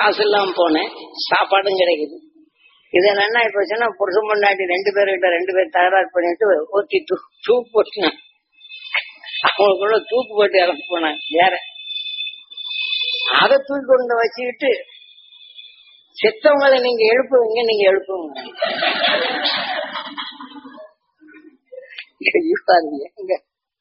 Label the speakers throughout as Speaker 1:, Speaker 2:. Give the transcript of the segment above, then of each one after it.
Speaker 1: காசு இல்லாம போனேன் சாப்பாடும் கிடைக்குது இது என்ன இப்ப சொன்னா புருஷன் பொண்டாட்டி ரெண்டு பேர்கிட்ட ரெண்டு பேர் தகராறு பண்ணிட்டு ஒருத்தி தூ தூக்கு போட்டுனான் அவங்களுக்குள்ள தூக்கு போட்டு இறந்து போனாங்க வேற அதை தூக்கி கொண்டு வச்சுக்கிட்டு செத்தவங்களை நீங்க எழுப்புவீங்க நீங்க எழுப்புவீங்க ஐயோ, அது எங்க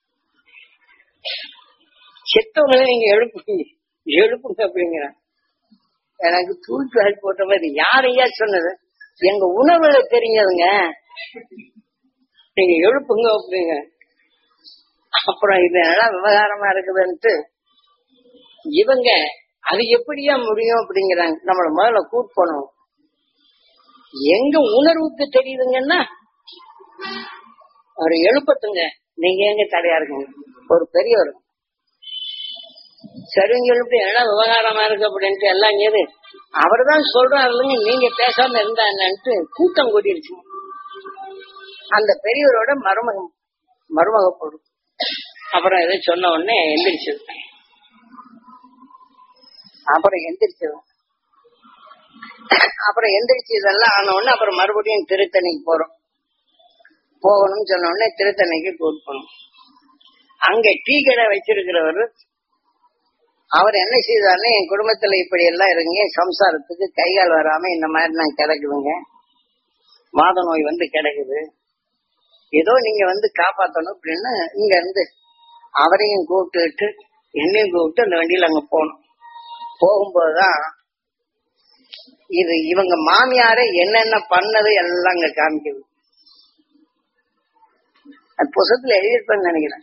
Speaker 1: செத்தவங்களை நீங்க எழுப்புங்க எழுப்புங்க அப்படிங்கிறான் எனக்கு தூக்கி வாரி போட்ட மாதிரி யார் ஐயா சொன்னது எங்க உணவுல தெரிஞ்சதுங்க நீங்க எழுப்புங்க அப்படிங்க அப்புறம் இது நல்லா விவகாரமா இருக்குதுன்ட்டு இவங்க அது எப்படியா முடியும் அப்படிங்கிறாங்க நம்மள முதல்ல கூட் போனோம் எங்க உணர்வுக்கு தெரியுதுங்கன்னா அவர் எழுப்பட்டுங்க நீங்க எங்க தடையா இருக்கீங்க ஒரு பெரியவர் சரிங்க எழுப்பி என்ன விவகாரமா இருக்கு அப்படின்ட்டு எல்லாம் எது அவர் தான் சொல்றாருங்க நீங்க பேசாம இருந்தா என்னன்ட்டு கூட்டம் கூட்டிருச்சு அந்த பெரியவரோட மருமகம் மருமக போடும் அப்புறம் எதை சொன்ன உடனே எந்திரிச்சது அப்புறம் எந்திரிச்சது அப்புறம் எந்திரிச்சு இதெல்லாம் ஆன உடனே அப்புறம் மறுபடியும் திருத்தணிக்கு போறோம் போகணும்னு சொன்ன உடனே திருத்தணிக்கு கூட்டு போனோம் அங்க டீ கடை வச்சிருக்கிறவர் அவர் என்ன செய்தாருன்னா என் குடும்பத்துல இப்படி எல்லாம் இருங்க சம்சாரத்துக்கு கைகால் வராம இந்த மாதிரி நான் கிடக்குதுங்க வாத நோய் வந்து கிடக்குது ஏதோ நீங்க வந்து காப்பாத்தணும் அப்படின்னு இங்க இருந்து அவரையும் கூப்பிட்டுட்டு என்னையும் கூப்பிட்டு அந்த வண்டியில அங்க போனோம் போகும்போதுதான் இது இவங்க மாமியாரே என்னென்ன பண்ணது எல்லாம் அங்க காமிக்குது அது புசத்துல எழுதியிருப்பேன்னு நினைக்கிறேன்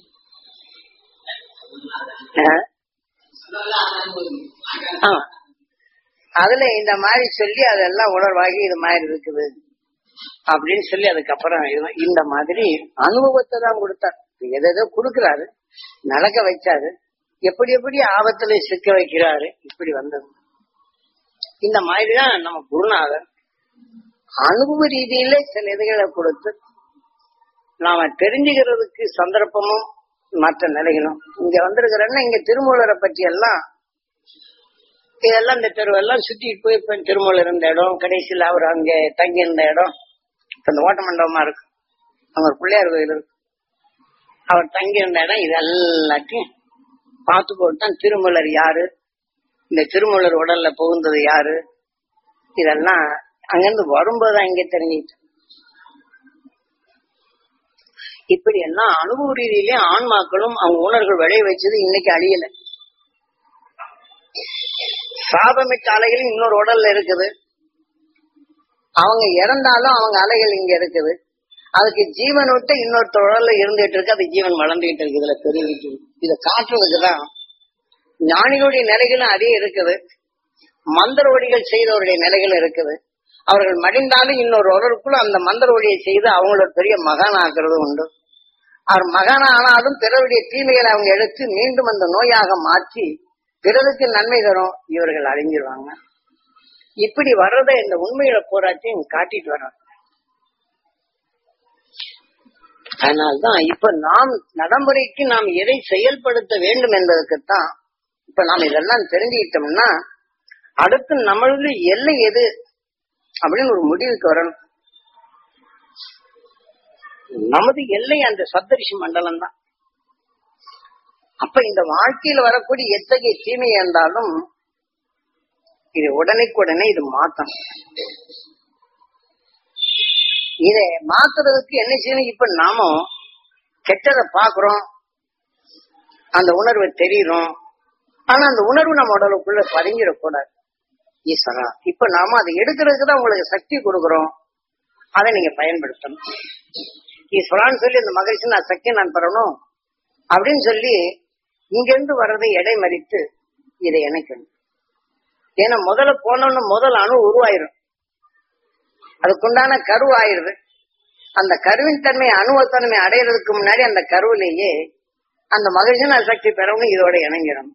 Speaker 1: ஆ? ஆ. அதுல இந்த மாதிரி சொல்லி அதெல்லாம் உணர்வாகி இது மாதிரி இருக்குது அப்படின்னு சொல்லி அதுக்கப்புறம் இது- இந்த மாதிரி அனுபவத்தை தான் கொடுத்தார் எதை எதோ கொடுக்கிறாரு நடக்க வச்சாரு எப்படி எப்படி ஆபத்துல சிக்க வைக்கிறாரு இப்படி வந்தது இந்த மாதிரிதான் நம்ம குருநாதர் அனுபவ ரீதியில சில இதுகளை கொடுத்து நாம தெரிஞ்சுக்கிறதுக்கு சந்தர்ப்பமும் மற்ற நிலைகளும் இங்க வந்திருக்கிறேன்னா இங்க திருமூலரை பற்றி எல்லாம் இதெல்லாம் இந்த தெருவெல்லாம் சுத்திட்டு போய் இப்ப திருமூலர் இருந்த இடம் கடைசியில் அவர் அங்க தங்கி இருந்த இடம் இப்ப இந்த ஓட்ட மண்டபமா இருக்கு அங்க ஒரு பிள்ளையார் கோயில் இருக்கு அவர் தங்கி இருந்த இடம் இது எல்லாத்தையும் பார்த்து போட்டு தான் திருமூலர் யாரு இந்த திருமூலர் உடல்ல புகுந்தது யாரு இதெல்லாம் அங்கிருந்து வரும்போது இங்க தெரிஞ்சுக்கிட்டேன் இப்படி எல்லாம் அனுபவ ரீதியிலே ஆன்மாக்களும் அவங்க உணர்கள் விளைய வச்சது இன்னைக்கு அழியல சாபமிட்ட அலைகள் இன்னொரு உடல்ல இருக்குது அவங்க இறந்தாலும் அவங்க அலைகள் இங்க இருக்குது அதுக்கு ஜீவன் விட்டு இன்னொரு உடல்ல இருந்துட்டு இருக்கு அது ஜீவன் வளர்ந்துகிட்டு இருக்கு இதுல தெரிவிக்கு இதை காட்டுறதுக்குதான் ஞானிகளுடைய நிலைகளும் அதே இருக்குது மந்திரவடிகள் செய்தவருடைய நிலைகளும் இருக்குது அவர்கள் மடிந்தாலும் இன்னொரு உடலுக்குள்ள அந்த மந்திரவடியை செய்து அவங்களோட பெரிய மகான் ஆக்குறது உண்டு அவர் மகான் ஆனாலும் பிறருடைய தீமைகளை அவங்க எடுத்து மீண்டும் அந்த நோயாக மாற்றி பிறருக்கு நன்மை தரும் இவர்கள் அழிஞ்சிருவாங்க இப்படி வர்றத இந்த உண்மையில போராட்டையும் காட்டிட்டு வர்றாங்க அதனால்தான் இப்ப நாம் நடைமுறைக்கு நாம் எதை செயல்படுத்த வேண்டும் என்பதற்குத்தான் இப்ப நாம் இதெல்லாம் தெரிஞ்சுக்கிட்டோம்னா அடுத்து நம்மளது எல்லை எது அப்படின்னு ஒரு முடிவுக்கு வரணும் நமது எல்லை அந்த சப்தரிஷி மண்டலம் தான் அப்ப இந்த வாழ்க்கையில வரக்கூடிய எத்தகைய தீமை இருந்தாலும் இது உடனேக்குடனே இது மாத்தணும் இதை மாத்துறதுக்கு என்ன செய்யணும் இப்ப நாமும் கெட்டதை பாக்குறோம் அந்த உணர்வு தெரியுறோம் ஆனா அந்த உணர்வு நம்ம உடலுக்குள்ள பதிஞ்சிடக்கூடாது ஈஸ்வரா இப்ப நாம அதை எடுக்கிறதுக்கு தான் உங்களுக்கு சக்தி கொடுக்குறோம் அதை நீங்க பயன்படுத்தணும் ஈஸ்வரான்னு சொல்லி இந்த மகிழ்ச்சி நான் சக்தி நான் பெறணும் அப்படின்னு சொல்லி இங்க இருந்து வர்றதை எடை மறித்து இதை இணைக்கணும் ஏன்னா முதல்ல போனோம்னு முதல் அணு உருவாயிரும் அதுக்குண்டான கரு ஆயிருது அந்த கருவின் தன்மை அணுவத்தன்மை அடையிறதுக்கு முன்னாடி அந்த கருவிலேயே அந்த மகிழ்ச்சி சக்தி பெறவும் இதோட இணங்கிடும்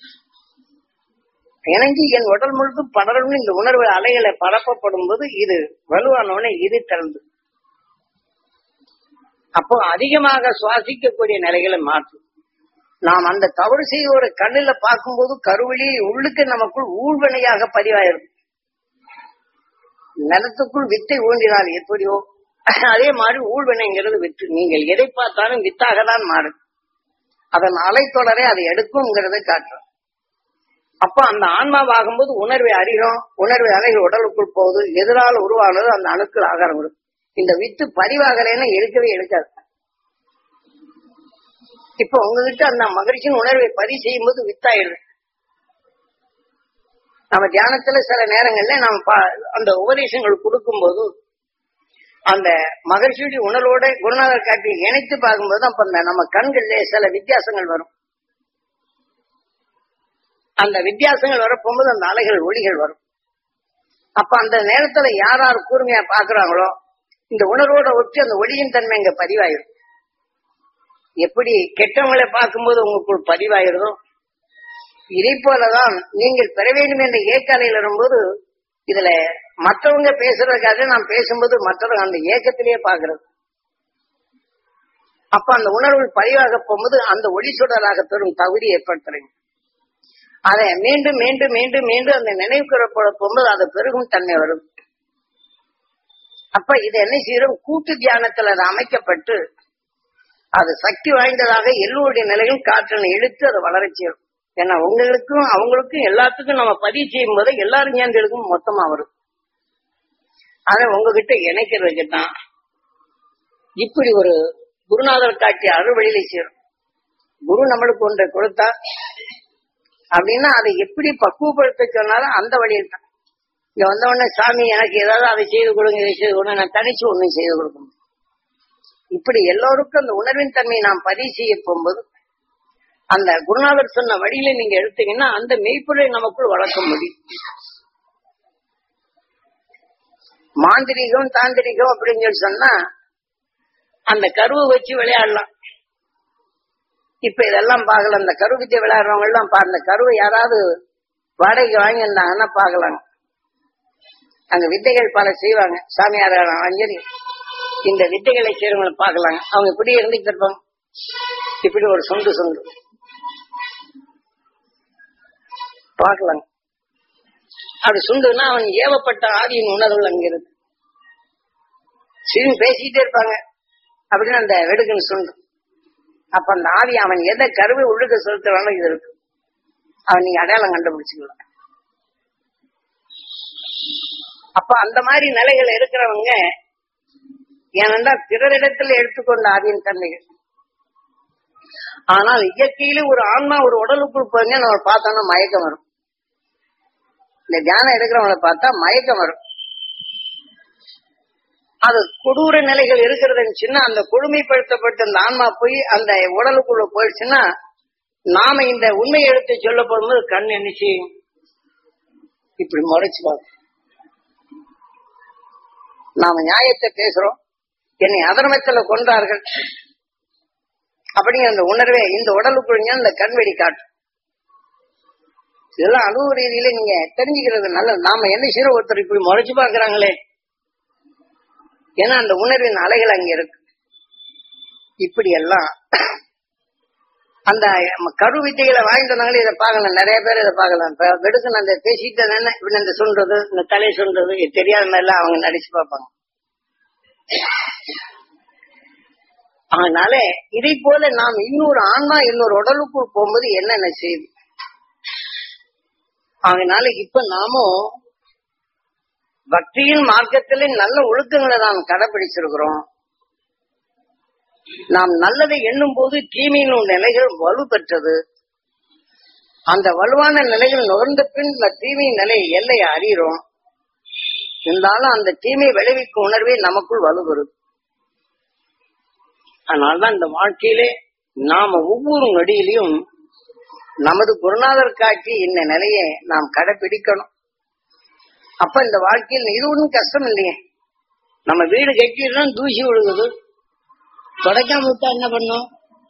Speaker 1: இணங்கி என் உடல் முழுதும் படரணும் இந்த உணர்வு அலைகளை பரப்பப்படும் போது இது வலுவானவனை இது திறந்து அப்போ அதிகமாக சுவாசிக்கக்கூடிய நிலைகளை மாற்றும் நாம் அந்த தவறு செய்வோட கண்ணுல பார்க்கும்போது கருவழி உள்ளுக்கு நமக்குள் ஊழ்வினையாக பதிவாயிருக்கும் நிலத்துக்குள் வித்தை ஊன்றினால் எப்படியோ அதே மாதிரி ஊழ்வினைங்கிறது வித்து நீங்கள் எதை பார்த்தாலும் வித்தாக தான் மாறும் அதன் அலைத்தொடரை அதை எடுக்கும்ங்கிறதை காட்டுறோம் அப்ப அந்த ஆன்மாவாகும்போது உணர்வை அறிகிறோம் உணர்வை அலைகள் உடலுக்குள் போகுது எதிரால உருவானது அந்த அணுக்கள் ஆகாரம் கொடுக்கும் இந்த வித்து பதிவாகலைன்னா எடுக்கவே எடுக்காது இப்ப உங்ககிட்ட அந்த மகிழ்ச்சியின் உணர்வை பதிவு செய்யும் போது வித்தாயிடுது நம்ம தியானத்துல சில நேரங்கள்ல நம்ம பா- அந்த உபதேசங்கள் கொடுக்கும்போது அந்த மகிழ்ச்சியுடைய உணர்வோட குருநாதர் காட்டி இணைத்து பார்க்கும்போது அப்ப அந்த நம்ம கண்கள்ல சில வித்தியாசங்கள் வரும் அந்த வித்தியாசங்கள் வரப்போகும்போது அந்த அலைகள் ஒளிகள் வரும் அப்ப அந்த நேரத்துல யார் யார் கூர்மையா பாக்குறாங்களோ இந்த உணர்வோட ஒட்டி அந்த ஒளியின் தன்மை இங்க பதிவாயிரும் எப்படி கெட்டவங்களை பார்க்கும்போது உங்களுக்குள் பதிவாயிருதோ இதை போலதான் நீங்கள் பெற வேண்டும் என்ற ஏக்காலையில் வரும்போது இதுல மற்றவங்க பேசுறதுக்காக நாம் பேசும்போது மற்றவங்க அந்த ஏக்கத்திலேயே பாக்குறது அப்ப அந்த உணர்வு பதிவாக போகும்போது அந்த ஒளி சுடராக பெறும் தகுதி ஏற்படுத்துறீங்க அதை மீண்டும் மீண்டும் மீண்டும் மீண்டும் அந்த நினைவு கூறப்பட போகும்போது அது பெருகும் தன்மை வரும் அப்ப இது என்ன செய்யறோம் கூட்டு தியானத்துல அது அமைக்கப்பட்டு அது சக்தி வாய்ந்ததாக எல்லோருடைய நிலையும் காற்றினை இழுத்து அதை வளரச் செய்யும் ஏன்னா உங்களுக்கும் அவங்களுக்கும் எல்லாத்துக்கும் நம்ம பதிவு செய்யும் போது எல்லாரும் ஞானிகளுக்கும் மொத்தமா வரும் அதை உங்ககிட்ட இணைக்கிறதுக்கு தான் இப்படி ஒரு குருநாதர் காட்டிய அறுவழியில சேரும் குரு நம்மளுக்கு ஒன்றை கொடுத்தா அப்படின்னா அதை எப்படி பக்குவப்படுத்த சொன்னாலும் அந்த வழியில் தான் இங்க வந்த உடனே சாமி எனக்கு ஏதாவது அதை செய்து கொடுங்க இதை செய்து கொடுங்க நான் தனிச்சு ஒண்ணும் செய்து கொடுக்க முடியும் இப்படி எல்லோருக்கும் அந்த உணர்வின் தன்மையை நாம் பதிவு செய்ய போகும்போது அந்த குருநாதர் சொன்ன வழியில நீங்க எடுத்தீங்கன்னா அந்த மெய்ப்பொருளை நமக்குள் வளர்க்க முடியும் மாந்திரிகம் தாந்திரிகம் அப்படின்னு சொல்லி சொன்னா அந்த கருவை வச்சு விளையாடலாம் இப்ப இதெல்லாம் பார்க்கல அந்த கரு வித்தை விளையாடுறவங்க எல்லாம் பா- அந்த கருவை யாராவது வாடகைக்கு வாங்கியிருந்தாங்கன்னா பார்க்கலாங்க அங்க வித்தைகள் பல செய்வாங்க சாமியார் அஞ்சலி இந்த வித்தைகளை செய்யறவங்களை பார்க்கலாங்க அவங்க இப்படி இருந்துட்டு இருப்பாங்க இப்படி ஒரு சொண்டு சொண்டு பார்க்கலாங்க அப்படி சுண்டுனா அவன் ஏவப்பட்ட ஆதியின் உணர்வுகள் அங்க இருக்கு சிறு பேசிக்கிட்டே இருப்பாங்க அப்படின்னு அந்த வெடுக்குன்னு சுண்டு அப்ப அந்த ஆவி அவன் எதை கருவை உள்ளுக்க செலுத்துறானோ இது இருக்கு அவன் நீங்க அடையாளம் கண்டுபிடிச்சுக்கலாம் அப்ப அந்த மாதிரி நிலைகள் இருக்கிறவங்க ஏனென்றா பிறரிடத்தில் எடுத்துக்கொண்ட ஆவியின் தன்மைகள் ஆனால் இயற்கையிலே ஒரு ஆன்மா ஒரு உடலுக்குள் போய் நம்ம பார்த்தோம்னா மயக்கம் வரும் இந்த தியானம் எடுக்கிறவங்களை பார்த்தா மயக்கம் வரும் அது கொடூர நிலைகள் இருக்கிறதுச்சுன்னா அந்த கொடுமைப்படுத்தப்பட்ட அந்த ஆன்மா போய் அந்த உடலுக்குள்ள போயிடுச்சுன்னா நாம இந்த உண்மை எடுத்து சொல்ல போகும்போது கண் என்ன செய்யும் இப்படி முறைச்சு பார்க்கும் நாம நியாயத்தை பேசுறோம் என்னை அதர்மத்துல கொண்டார்கள் அப்படிங்கிற அந்த உணர்வே இந்த உடலுக்குள்ள இந்த கண்வெடி காட்டும் இதெல்லாம் அனுபவ ரீதியில நீங்க தெரிஞ்சுக்கிறது நல்லது நாம என்ன செய்யறோம் ஒருத்தர் இப்படி முறைச்சு பாக்குறாங்களே ஏன்னா அந்த உணர்வின் அலைகள் அங்க இருக்கு இப்படி எல்லாம் அந்த கரு வித்தைகளை வாங்கிட்டு வந்தாங்களே இதை பார்க்கலாம் நிறைய பேர் இதை பார்க்கலாம் இப்ப வெடுக்கு அந்த பேசிட்டு என்ன இப்படி இந்த சொல்றது இந்த தலை சொல்றது இது தெரியாத மாதிரி எல்லாம் அவங்க நடிச்சு பார்ப்பாங்க அதனால இதை போல நாம் இன்னொரு ஆன்மா இன்னொரு உடலுக்குள் போகும்போது என்னென்ன செய்யுது அதனால இப்ப நாமும் பக்தியின் மார்க்கத்திலே நல்ல ஒழுக்கங்களை நாம் கடைபிடிச்சிருக்கிறோம் நாம் நல்லதை எண்ணும் போது தீமையின் நிலைகள் வலு பெற்றது அந்த வலுவான நிலைகள் நுகர்ந்த பின் இந்த தீமையின் நிலை எல்லையை அறிகிறோம் இருந்தாலும் அந்த தீமை விளைவிக்கும் உணர்வே நமக்குள் வலுவருது அதனால்தான் இந்த வாழ்க்கையிலே நாம ஒவ்வொரு நொடியிலையும் நமது குருநாதர் காட்டி இந்த நிலையை நாம் கடைபிடிக்கணும் அப்ப இந்த வாழ்க்கையில் இது ஒன்றும் கஷ்டம் இல்லையே நம்ம வீடு கட்டிடுறோம் தூசி விழுகுது தொடக்காம விட்டா என்ன பண்ணும்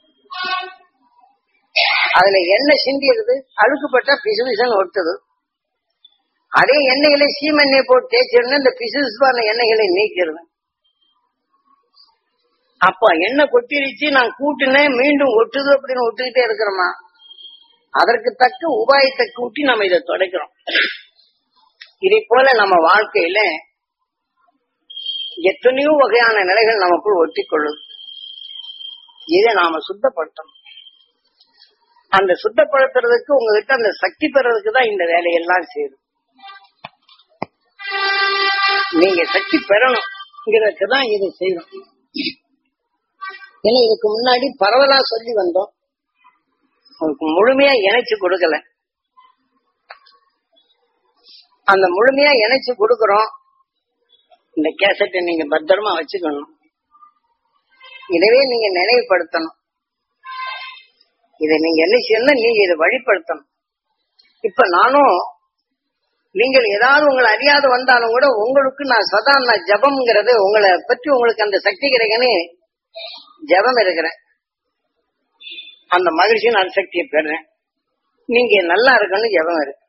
Speaker 1: அதுல எண்ணெய் சிந்திடுது அழுக்குப்பட்டா பிசு பிசுன்னு ஒட்டுது அதே எண்ணெய்களை சீமெண்ணெய் போட்டு தேய்ச்சிருந்தா இந்த பிசு பிசுப்பான எண்ணெய்களை நீக்கிறது அப்ப என்ன கொட்டிருச்சு நான் கூட்டினேன் மீண்டும் ஒட்டுது அப்படின்னு ஒட்டுக்கிட்டே இருக்கிறோமா அதற்கு தக்க உபாயத்தை கூட்டி நம்ம இதை தொடக்கிறோம் இதை போல நம்ம வாழ்க்கையில எத்தனையோ வகையான நிலைகள் நமக்குள் ஒட்டி கொள்ளும் இதை நாம சுத்தப்படுத்தணும் அந்த சுத்தப்படுத்துறதுக்கு உங்ககிட்ட அந்த சக்தி பெறதுக்கு தான் இந்த வேலையெல்லாம் சேரும் நீங்க சக்தி பெறணுங்கிறதுக்கு தான் இதை செய்யணும் ஏன்னா இதுக்கு முன்னாடி பரவலா சொல்லி வந்தோம் உங்களுக்கு முழுமையா இணைச்சு கொடுக்கல அந்த முழுமையா இணைச்சு கொடுக்கறோம் இந்த கேசட்டை நீங்க பத்திரமா வச்சுக்கணும் இதவே நீங்க நினைவுபடுத்தணும் இதை நீங்க என்ன செய்யணும் நீங்க இதை வழிபடுத்தணும் இப்ப நானும் நீங்கள் ஏதாவது உங்களை அறியாது வந்தாலும் கூட உங்களுக்கு நான் சதா நான் ஜபம்ங்கிறது உங்களை பற்றி உங்களுக்கு அந்த சக்தி கிடைக்கன்னு ஜபம் இருக்கிறேன் அந்த மகிழ்ச்சியின் அணுசக்தியை பெறேன் நீங்க நல்லா இருக்கணும் ஜபம் இருக்கு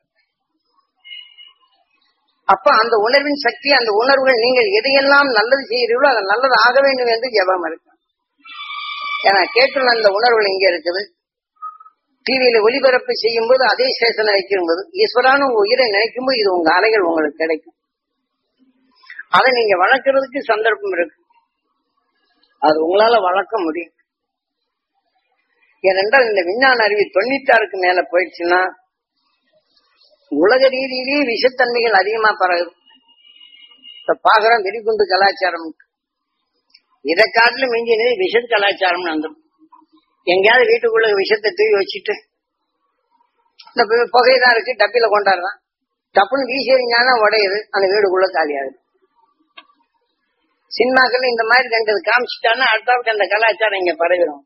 Speaker 1: அப்ப அந்த உணர்வின் சக்தி அந்த உணர்வுகள் நீங்கள் எதையெல்லாம் நல்லது செய்கிறீர்களோ அது நல்லது ஆக வேண்டும் என்று ஜபம் இருக்கு ஏன்னா கேட்டுள்ள அந்த உணர்வுகள் இங்க இருக்குது டிவியில ஒளிபரப்பு செய்யும் போது அதே ஸ்டேஷனை வைக்கும் போது ஈஸ்வரான உங்க உயிரை நினைக்கும் போது இது உங்க அலைகள் உங்களுக்கு கிடைக்கும் அதை நீங்க வளர்க்கறதுக்கு சந்தர்ப்பம் இருக்கு அது உங்களால வளர்க்க முடியும் ஏனென்றால் இந்த விஞ்ஞான அறிவு தொண்ணூத்தாறுக்கு மேல போயிடுச்சுன்னா உலக ரீதியிலேயே விஷத்தன்மைகள் அதிகமா பரவுது இப்ப பாக்குறோம் வெடிகுண்டு கலாச்சாரம் இதை காட்டிலும் மிஞ்சினது விஷ கலாச்சாரம் வந்துடும் எங்கேயாவது வீட்டுக்குள்ள விஷத்தை தூக்கி வச்சுட்டு இந்த பு- புகைதான் இருக்கு டப்பில கொண்டாடுறான் டப்புன்னு வீசி எறிஞ்சானா உடையுது அந்த வீடுக்குள்ள காலியாகுது சினிமாக்கள் இந்த மாதிரி ரெண்டு காமிச்சிட்டான்னா அடுத்தவருக்கு அந்த கலாச்சாரம் இங்க பரவிடும்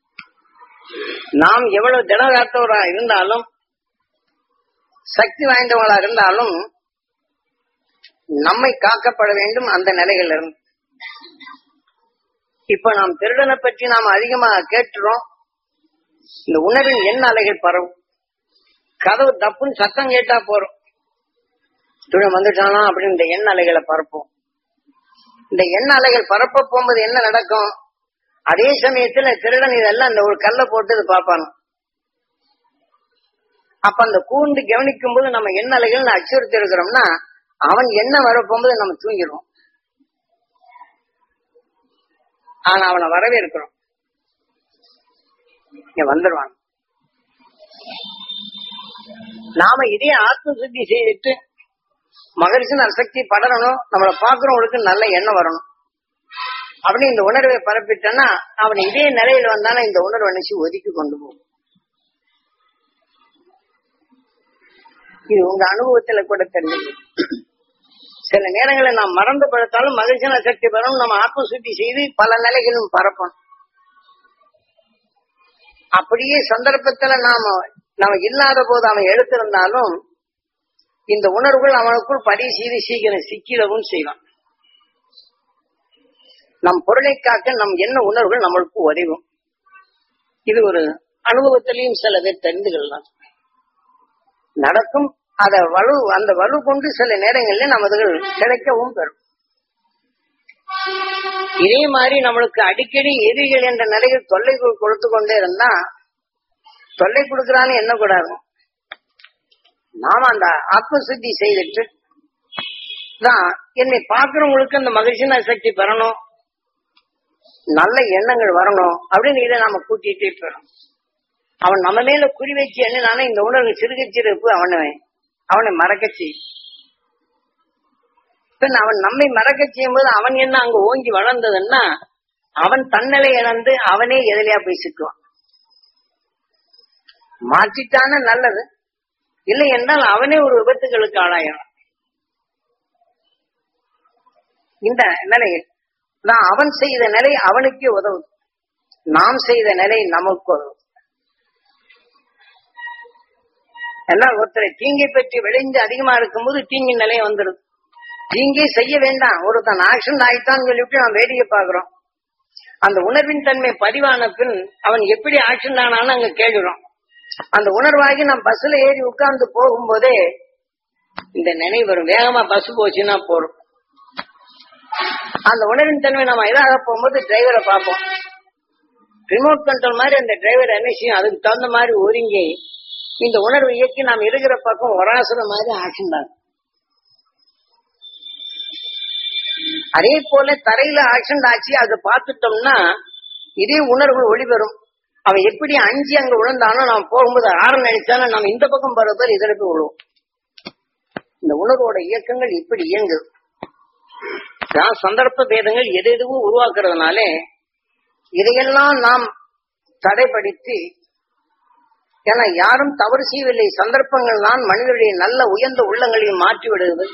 Speaker 1: நாம் எவ்வளவு திடகாத்தவரா இருந்தாலும் சக்தி வாய்ந்தவங்களா இருந்தாலும் நம்மை காக்கப்பட வேண்டும் அந்த நிலைகள் இருந்து இப்ப நாம் திருடனை பற்றி நாம் அதிகமா கேட்டுறோம் இந்த உணர்வின் எண்ண அலைகள் பரவும் கதவு தப்புன்னு சத்தம் கேட்டா போறோம் திருடன் வந்துட்டானா அப்படின்னு இந்த எண்ண அலைகளை பரப்போம் இந்த எண்ண அலைகள் பரப்ப போகும்போது என்ன நடக்கும் அதே சமயத்துல திருடன் இதெல்லாம் இந்த ஒரு கல்லை போட்டு இது பார்ப்பானு அப்ப அந்த கூண்டு கவனிக்கும் போது நம்ம என்ன அலைகள் அச்சுறுத்தி இருக்கிறோம்னா அவன் என்ன வரப்போகும்போது நம்ம தூங்கிடுவோம் ஆனா அவனை வரவேற்கிறோம் இங்க வந்துடுவான் நாம இதே ஆத்ம சுத்தி செய்துட்டு மகரிஷன் அசக்தி படரணும் நம்மளை பாக்குறவங்களுக்கு நல்ல எண்ணம் வரணும் அப்படி இந்த உணர்வை பரப்பிட்டேன்னா அவன் இதே நிலையில வந்தானா இந்த உணர்வை நினைச்சு ஒதுக்கி கொண்டு போகும் இது உங்க அனுபவத்துல கூட தெரிஞ்சது சில நேரங்களில் நாம் மறந்து படுத்தாலும் மகிழ்ச்சியான சக்தி பெறணும் நம்ம ஆத்ம சுத்தி செய்து பல நிலைகளும் பரப்பணும் அப்படியே சந்தர்ப்பத்துல நாம நம்ம இல்லாத போது அவன் எடுத்திருந்தாலும் இந்த உணர்வுகள் அவனுக்குள் பதிவு செய்து சீக்கிரம் சிக்கிடவும் செய்வான் நம் பொருளை காக்க நம் என்ன உணர்வுகள் நம்மளுக்கு உதவும் இது ஒரு அனுபவத்திலையும் சில பேர் தெரிந்து கொள்ளலாம் நடக்கும் அத வலு அந்த வலு கொண்டு சில நேரங்களில் நமது கிடைக்கவும் பெறும் இதே மாதிரி நம்மளுக்கு அடிக்கடி எதிரிகள் என்ற நிலையில் தொல்லை கொ- கொடுத்து கொண்டே இருந்தா தொல்லை கொடுக்கறான்னு என்ன கூடாது நாம அந்த ஆத்ம சுத்தி செய்துட்டு தான் என்னை பார்க்கிறவங்களுக்கு அந்த மகிழ்ச்சியான சக்தி பெறணும் நல்ல எண்ணங்கள் வரணும் அப்படின்னு இதை நாம கூட்டிட்டே போறோம் அவன் நம்ம மேல குறி வச்சு என்னன்னா இந்த உணர்வு சிறுக சிறுப்பு அவனை அவனை மறக்க செய் பின் அவன் நம்மை மறக்க செய்யும் போது அவன் என்ன அங்க ஓங்கி வளர்ந்ததுன்னா அவன் தன்னலை இழந்து அவனே எதிலையா போய் சிக்குவான் மாற்றிட்டான நல்லது இல்லை என்றால் அவனே ஒரு விபத்துகளுக்கு ஆளாயிடும் இந்த நிலையில் நான் அவன் செய்த நிலை அவனுக்கே உதவுது நாம் செய்த நிலை நமக்கு உதவும் ஏன்னா ஒருத்தரை தீங்கை பற்றி விளைஞ்சு அதிகமா இருக்கும்போது தீங்கின் நிலை வந்துடும் தீங்கே செய்ய வேண்டாம் ஒருத்தன் ஆக்ஷன் ஆயிட்டான்னு சொல்லிவிட்டு நாம் வேடிக்கை பார்க்கிறோம் அந்த உணர்வின் தன்மை பதிவான பின் அவன் எப்படி ஆக்ஷன் ஆனான்னு அங்க கேட்கிறோம் அந்த உணர்வாகி நாம் பஸ்ல ஏறி உட்கார்ந்து போகும்போதே இந்த நினைவு வரும் வேகமா பஸ் போச்சுன்னா போறோம் அந்த உணர்வின் தன்மை நம்ம இதாக போகும்போது டிரைவரை பார்ப்போம் ரிமோட் கண்ட்ரோல் மாதிரி அந்த டிரைவர் என்ன செய்யும் அதுக்கு தகுந்த மாதிரி ஒருங்கி இந்த உணர்வு இயக்கி நாம் இருக்கிற பக்கம் ஒராசுற மாதிரி ஆக்ஷன் தான் அதே போல தரையில ஆக்ஷன் ஆச்சு அதை பார்த்துட்டோம்னா இதே உணர்வு ஒளிபெறும் அவன் எப்படி அஞ்சு அங்க விழுந்தானோ நாம் போகும்போது ஆரன் அடிச்சாலும் நம்ம இந்த பக்கம் போற பேர் இதில் போய் விழுவோம் இந்த உணர்வோட இயக்கங்கள் இப்படி இயங்குது நான் சந்தர்ப்ப பேதங்கள் எது எதுவும் உருவாக்குறதுனாலே இதையெல்லாம் நாம் தடைப்படுத்தி ஏன்னா யாரும் தவறு செய்யவில்லை சந்தர்ப்பங்கள் தான் மனிதனுடைய நல்ல உயர்ந்த உள்ளங்களையும் மாற்றி விடுகிறது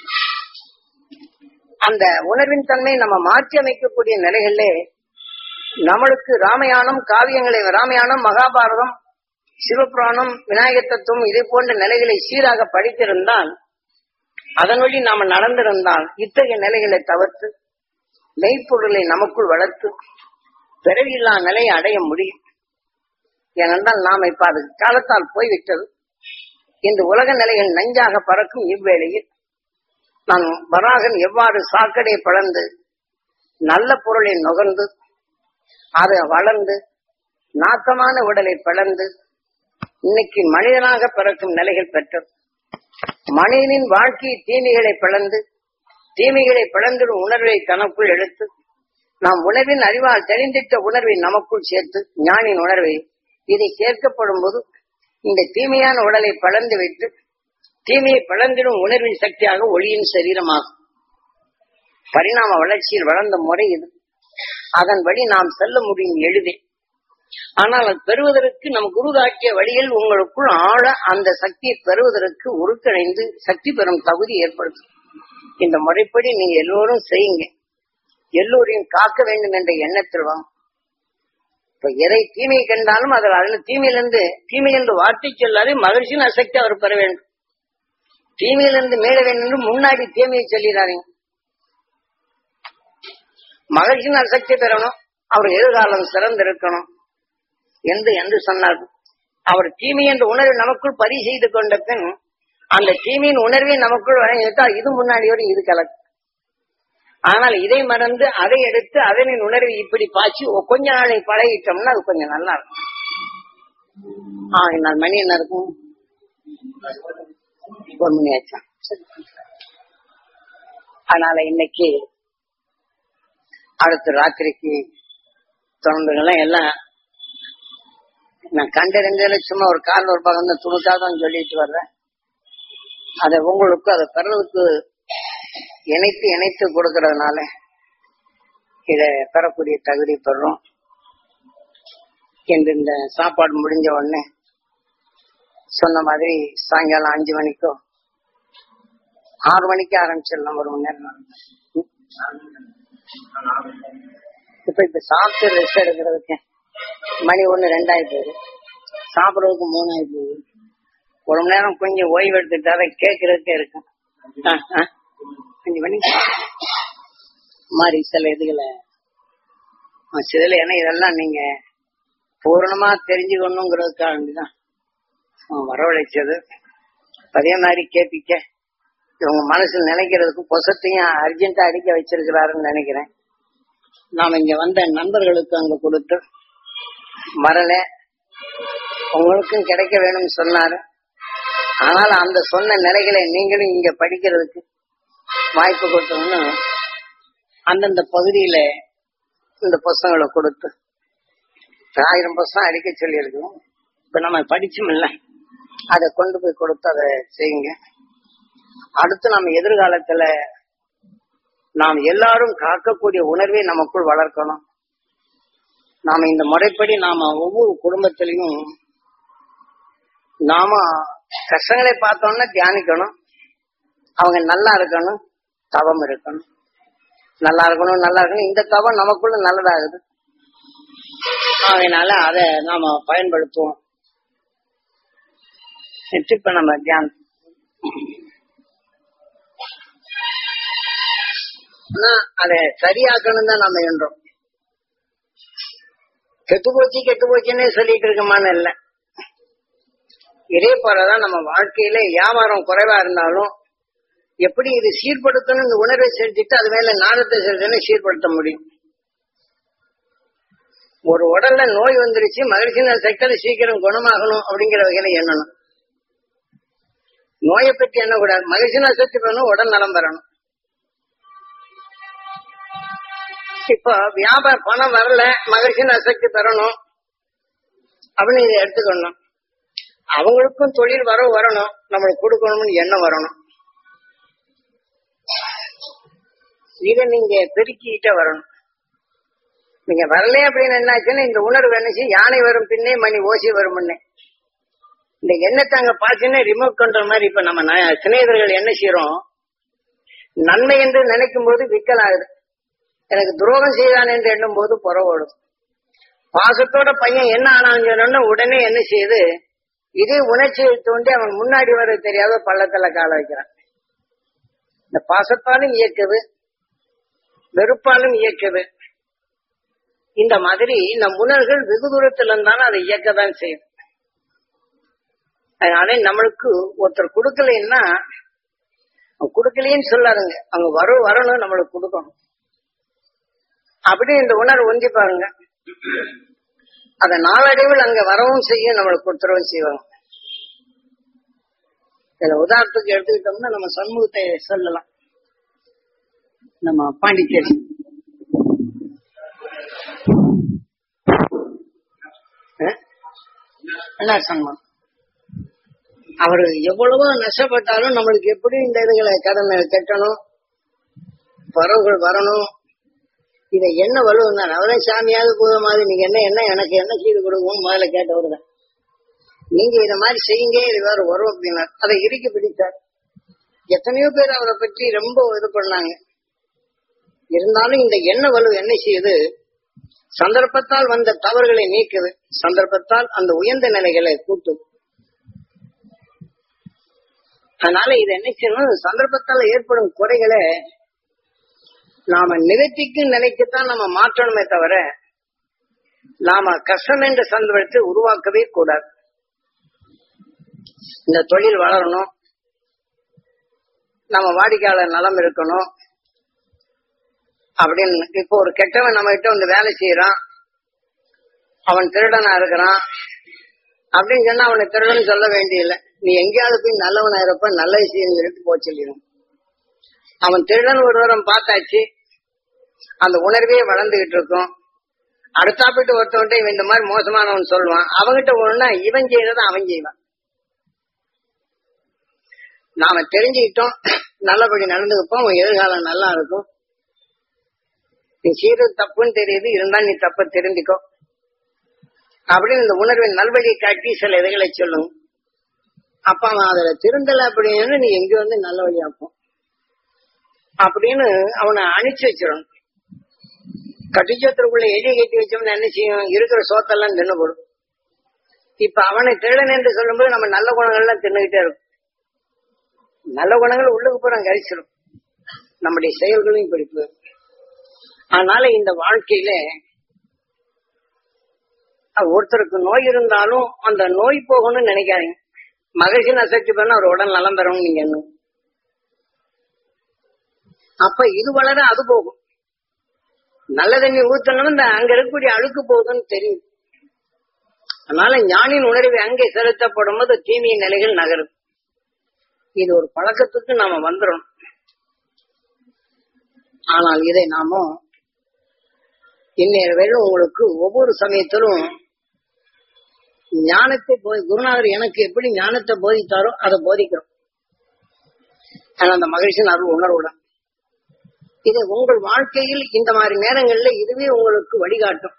Speaker 1: அந்த உணர்வின் தன்மை நம்ம மாற்றி அமைக்கக்கூடிய நிலைகளிலே நம்மளுக்கு ராமாயணம் காவியங்களை ராமாயணம் மகாபாரதம் சிவபுராணம் விநாயகர் தத்துவம் இதே போன்ற நிலைகளை சீராக படித்திருந்தால் அதன் வழி நாம நடந்திருந்தால் இத்தகைய நிலைகளை தவிர்த்து மெய்ப்பொருளை நமக்குள் வளர்த்து பிறவியில்லா நிலையை அடைய முடியும் ஏனென்றால் நாம் இப்ப அது காலத்தால் போய்விட்டது இந்த உலக நிலைகள் நஞ்சாக பறக்கும் இவ்வேளையில் நான் வராகன் எவ்வாறு சாக்கடை பழந்து நல்ல பொருளை நுகர்ந்து அது வளர்ந்து நாக்கமான உடலை பிளந்து இன்னைக்கு மனிதனாக பிறக்கும் நிலைகள் பெற்றது மனிதனின் வாழ்க்கை தீமைகளை பிளந்து தீமைகளை பிளந்திடும் உணர்வை தனக்குள் எடுத்து நாம் உணர்வின் அறிவால் தெரிந்திட்ட உணர்வை நமக்குள் சேர்த்து ஞானின் உணர்வை இதை சேர்க்கப்படும் போது இந்த தீமையான உடலை பிளந்து விட்டு தீமையை பிளந்திடும் உணர்வின் சக்தியாக ஒளியின் சரீரமாகும் பரிணாம வளர்ச்சியில் வளர்ந்த முறை இது அதன் வழி நாம் செல்ல முடியும் எளிதே ஆனால் அது பெறுவதற்கு நம் குரு காட்டிய வழியில் உங்களுக்குள் ஆழ அந்த சக்தியை பெறுவதற்கு உருக்கணைந்து சக்தி பெறும் தகுதி ஏற்படுத்தும் இந்த முறைப்படி நீங்க எல்லோரும் செய்யுங்க எல்லோரையும் காக்க வேண்டும் என்ற எண்ணத்தில் வாங்க இப்ப எதை தீமை கண்டாலும் அதில் அதுல தீமையிலிருந்து தீமை என்று வார்த்தை சொல்லாதே மகிழ்ச்சியின் அசக்தி அவர் பெற வேண்டும் தீமையிலிருந்து மேல வேண்டும் என்று முன்னாடி தீமையை சொல்லிடாதீங்க மகிழ்ச்சியின் அசக்தி பெறணும் அவர் எதிர்காலம் சிறந்திருக்கணும் என்று என்று சொன்னார் அவர் தீமை என்ற உணர்வை நமக்குள் பதிவு செய்து கொண்ட பின் அந்த தீமையின் உணர்வை நமக்குள் வழங்கிவிட்டால் இது முன்னாடி வரை இது கலக்கு ஆனால் இதை மறந்து அதை எடுத்து அதனின் உணர்வை இப்படி பாய்ச்சி ஒ- கொஞ்ச நாளை பழகிட்டோம்னா அது கொஞ்சம் நல்லா இருக்கும் ஆ நான் மணி என்ன இருக்கும் ஒரு மணி ஆச்சா சரி. அதனால இன்னைக்கு அடுத்த ராத்திரிக்கு தொடர்ந்துகள்லாம் எல்லாம் நான் கண்டறிஞ்சதுல சும்மா ஒரு கால் ஒரு பக்கம் தான் துணுக்காக தான் சொல்லிட்டு வர்றேன் அதை உங்களுக்கு அதை பெறதுக்கு இணைத்து இணைத்து கொடுக்கறதுனால இதை பெறக்கூடிய தகுதி பெறுறோம் என்று இந்த சாப்பாடு முடிஞ்ச உடனே சொன்ன மாதிரி சாயங்காலம் அஞ்சு மணிக்கோ ஆறு மணிக்கு ஆரம்பிச்சிடலாம் ஒரு மணி நேரம் இப்ப இப்ப சாப்பிட்டு ரெஸ்ட் எடுக்கிறதுக்கு மணி ஒண்ணு ரெண்டாயி போகுது சாப்பிடுறதுக்கு மூணாயி போகுது ஒரு மணி நேரம் கொஞ்சம் ஓய்வு எடுத்துட்டாவே கேட்கறதுக்கே இருக்கும் ஆ, ஆ. அஞ்சு மணி மாதிரி சில இதுகளை ஆ, சில ஏன்னா இதெல்லாம் நீங்க பூரணமா தெரிஞ்சுக்கணுங்கிறதுக்காக வேண்டிதான் ஆ, வரவழைச்சது அதே மாதிரி கேட்பிக்க இவங்க மனசுல நினைக்கிறதுக்கு பொசத்தையும் அர்ஜென்ட்டா அடிக்க வச்சிருக்கிறாருன்னு நினைக்கிறேன் நாம இங்க வந்த நண்பர்களுக்கு அங்க கொடுத்து வரல உங்களுக்கும் கிடைக்க வேணும்னு சொன்னாரு ஆனால் அந்த சொன்ன நிலைகளை நீங்களும் இங்க படிக்கிறதுக்கு வாய்ப்பு கொடுத்தோம்னு அந்தந்த பகுதியில இந்த புஸ்தகங்களை கொடுத்து ஆயிரம் புஸ்தகம் அடிக்க சொல்லியிருக்கோம் இப்ப நம்ம படிச்சும் இல்ல அதை கொண்டு போய் கொடுத்து அதை செய்யுங்க அடுத்து நம்ம எதிர்காலத்துல நாம் எல்லாரும் காக்கக்கூடிய உணர்வை நமக்குள் வளர்க்கணும் நாம இந்த முறைப்படி நாம ஒவ்வொரு குடும்பத்திலையும் நாம கஷ்டங்களை பார்த்தோம்னா தியானிக்கணும் அவங்க நல்லா இருக்கணும் தவம் இருக்கணும் நல்லா இருக்கணும் நல்லா இருக்கணும் இந்த தவம் நமக்குள்ள நல்லதாகுது அதனால அதை நாம பயன்படுத்துவோம் இப்ப நம்ம தியானம் ஆனா அதை சரியாக்கணும் தான் நம்ம என்றோம் கெட்டு போச்சு கெட்டு போச்சுன்னே சொல்லிட்டு இருக்கமான்னு இல்லை இதே போலதான் நம்ம வாழ்க்கையில வியாபாரம் குறைவா இருந்தாலும் எப்படி இது சீர்படுத்தணும் இந்த உணர்வை செலுத்திட்டு அது மேல நாடத்தை செலுத்தணும் சீர்படுத்த முடியும் ஒரு உடல்ல நோய் வந்துருச்சு மகிழ்ச்சியினால் சக்தி சீக்கிரம் குணமாகணும் அப்படிங்கிற வகையில எண்ணணும் நோயை பற்றி எண்ணக்கூடாது மகிழ்ச்சியினால் சக்தி பெறணும் உடல் நலம் பெறணும் இப்போ வியாபார பணம் வரல மகிழ்ச்சியினால் சக்தி பெறணும் அப்படின்னு இதை எடுத்துக்கணும் அவங்களுக்கும் தொழில் வரவு வரணும் நம்மளுக்கு கொடுக்கணும்னு எண்ணம் வரணும் இதை நீங்க பெருக்கிக்கிட்ட வரணும் நீங்க வரல அப்படின்னு என்னாச்சுன்னா இந்த உணர்வு என்ன செய்யும் யானை வரும் பின்னே மணி ஓசி வரும் முன்னே இந்த எண்ணத்தை அங்க பாத்தீங்கன்னா ரிமோட் கண்ட்ரோல் மாதிரி இப்ப நம்ம ந- சிநேகிதர்கள் என்ன செய்யறோம் நன்மை என்று நினைக்கும் போது விக்கலாகுது எனக்கு துரோகம் செய்தான் என்று எண்ணும் போது புறவோடும் பாசத்தோட பையன் என்ன ஆனான்னு சொன்னோன்னா உடனே என்ன செய்யுது இதே உணர்ச்சியை தோண்டி அவன் முன்னாடி வர தெரியாத பள்ளத்துல கால வைக்கிறான் இந்த பாசத்தாலும் இயக்குது வெறுப்பாலும் இயக்குது இந்த மாதிரி நம் உணர்வுகள் வெகு தூரத்துல இருந்தாலும் அதை இயக்கத்தான் செய்யும் அதனால நம்மளுக்கு ஒருத்தர் கொடுக்கலைன்னா அவன் கொடுக்கலைன்னு சொல்லாதுங்க அவங்க வர வரணும் நம்மளுக்கு கொடுக்கணும் அப்படி இந்த உணர்வு ஒன்றி பாருங்க அத நாளடைவில் அங்க வரவும் செய்யும் நம்மளுக்கு கொடுத்துறவும் செய்வாங்க இதுல உதாரணத்துக்கு எடுத்துக்கிட்டோம்னா நம்ம சண்முகத்தை சொல்லலாம் நம்ம பாண்டிச்சேரி அஹ்? என்ன சண்முகம் அவரு எவ்வளவோ நஷ்டப்பட்டாலும் நம்மளுக்கு எப்படி இந்த இதுகளை கடனை கட்டணும் வரவுகள் வரணும் இதை என்ன வலுவந்தார் அவரே சாமியாவது போதுமாவது நீங்க என்ன என்ன எனக்கு என்ன செய்து கொடுக்கும் முதல்ல கேட்டவர் தான் நீங்க இத மாதிரி செய்யுங்க இது வேற வரும் அப்படின்னார் அதை இறுக்கி பிடித்தார் எத்தனையோ பேர் அவரை பற்றி ரொம்ப இது பண்ணாங்க இருந்தாலும் இந்த எண்ண வலு என்ன செய்யுது சந்தர்ப்பத்தால் வந்த தவறுகளை நீக்குது சந்தர்ப்பத்தால் அந்த உயர்ந்த நிலைகளை கூட்டுது அதனால இது என்ன செய்யணும் சந்தர்ப்பத்தால் ஏற்படும் குறைகளை நாம நிகழ்ச்சிக்கும் நிலைக்குத்தான் நம்ம மாற்றணுமே தவிர நாம கஷ்டம் என்ற சந்தர்ப்பத்தை உருவாக்கவே கூடாது இந்த தொழில் வளரணும் நம்ம வாடிக்கையாளர் நலம் இருக்கணும் அப்படின்னு இப்போ ஒரு கெட்டவன் நம்ம கிட்ட வந்து வேலை செய்யறான் அவன் திருடனா இருக்கிறான் அப்படின்னு சொன்னா அவனை திருடன் சொல்ல வேண்டியதில்லை நீ எங்கேயாவது போய் நல்லவனா இருப்ப நல்ல விஷயம் சொல்லிட்டு போக சொல்லிடும் அவன் திருடன் ஒரு வாரம் பார்த்தாச்சு அந்த உணர்வே வளர்ந்துகிட்டு இருக்கும் அடுத்தாப்பிட்டு ஒருத்தவன்ட்ட இவன் இந்த மாதிரி மோசமானவன் சொல்லுவான் அவன்கிட்ட ஒண்ணுனா இவன் செய்யறத அவன் செய்வான் நாம தெரிஞ்சுக்கிட்டோம் நல்லபடி நடந்துக்கப்போம் உன் எதிர்காலம் நல்லா இருக்கும் நீ செய்யறது தப்புன்னு தெரியுது இருந்தா நீ தப்ப தெரிஞ்சுக்கோ அப்படின்னு இந்த உணர்வின் நல்வழி காட்டி சில இதுகளை சொல்லும் அப்ப அவன் அதுல திருந்தல அப்படின்னு நீ எங்க வந்து நல்ல வழியாப்போம் அப்படின்னு அவனை அணிச்சு வச்சிடணும் கட்டிச்சத்திற்குள்ள எலி கட்டி வச்சோம்னா என்ன செய்யும் இருக்கிற சோத்தெல்லாம் தின்னு போடும் இப்ப அவனை திருடன் என்று சொல்லும்போது நம்ம நல்ல குணங்கள்லாம் தின்னுகிட்டே இருக்கும் நல்ல குணங்கள் உள்ளுக்கு புறம் கழிச்சிடும் நம்முடைய செயல்களையும் இப்படி போயிடும் அதனால இந்த வாழ்க்கையில அஹ் ஒருத்தருக்கு நோய் இருந்தாலும் அந்த நோய் போகணும்னு நினைக்காதீங்க மகிழ்ச்சி நசக்தி பண்ண அவர் உடல் நலம் பெறணும் நீங்க என்ன அப்ப இது வளர அது போகும் நல்ல தண்ணி ஊத்தணும் இந்த அங்க இருக்கக்கூடிய அழுக்கு போகுதுன்னு தெரியும் அதனால ஞானின் உணர்வு அங்கே செலுத்தப்படும் போது தீமைய நிலைகள் நகரும் இது ஒரு பழக்கத்துக்கு நாம வந்துடும் ஆனால் இதை நாம இன்னைய வரையிலும் உங்களுக்கு ஒவ்வொரு சமயத்திலும் ஞானத்தை போதி குருநாதர் எனக்கு எப்படி ஞானத்தை போதித்தாரோ அதை போதிக்கிறோம் ஆனா அந்த மகிழ்ச்சியின் அருள் உணர்வுடன் இது உங்கள் வாழ்க்கையில் இந்த மாதிரி நேரங்கள்ல இதுவே உங்களுக்கு வழிகாட்டும்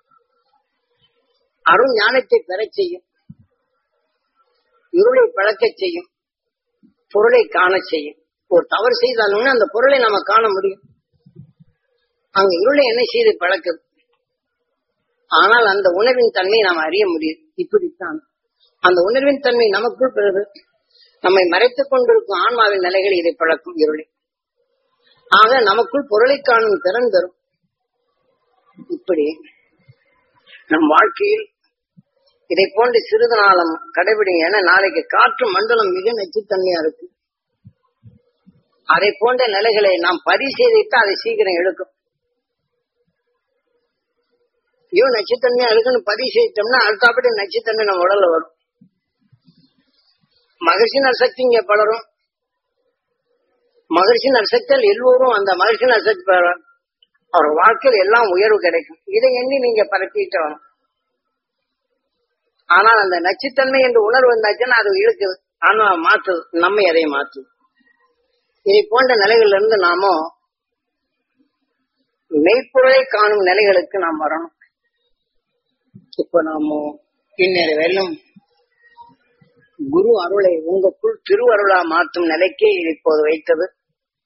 Speaker 1: அருள் ஞானத்தை பெறச் செய்யும் இருளை பழக்கச் செய்யும் பொருளை காணச் செய்யும் ஒரு தவறு செய்தாலும் அந்த பொருளை நாம காண முடியும் அங்க இருளை என்ன செய்து பழக்குது ஆனால் அந்த உணர்வின் தன்மையை நாம் அறிய முடியும் இப்படித்தான் அந்த உணர்வின் தன்மை நமக்குள் பெறுது நம்மை மறைத்துக் கொண்டிருக்கும் ஆன்மாவின் நிலைகள் இதை பழக்கும் இருளை ஆக நமக்குள் பொருளை காணும் திறன் தரும் இப்படி நம் வாழ்க்கையில் இதை போன்று சிறிது நாளம் கடைபிடிங்க ஏன்னா நாளைக்கு காற்று மண்டலம் மிக நச்சுத்தன்மையா இருக்கு அதை போன்ற நிலைகளை நாம் பரிசீலித்து அதை சீக்கிரம் எடுக்கும் ஐயோ நச்சுத்தன்மை அழுக்குன்னு பரிசீலித்தோம்னா அடுத்தாப்படி நச்சுத்தன்மை நம்ம உடல்ல வரும் மகிழ்ச்சி நற்சக்தி இங்க பலரும் மகிழ்ச்சி நற்சக்திகள் எல்லோரும் அந்த மகிழ்ச்சி நற்சக்தி பெற அவர் வாழ்க்கையில் எல்லாம் உயர்வு கிடைக்கும் இதை எண்ணி நீங்க பரப்பிட்டு வரணும் ஆனால் அந்த நச்சுத்தன்மை என்று உணர்வு வந்தாச்சுன்னா அது இழுக்குது ஆனா மாத்துது நம்மை அதை மாத்துது இதை போன்ற நிலைகள்ல இருந்து நாம மெய்ப்பொருளை காணும் நிலைகளுக்கு நாம் வரணும் இப்ப நாம இந்நேர வெல்லும் குரு அருளை உங்களுக்குள் திருவருளா மாற்றும் நிலைக்கு இது இப்போது வைத்தது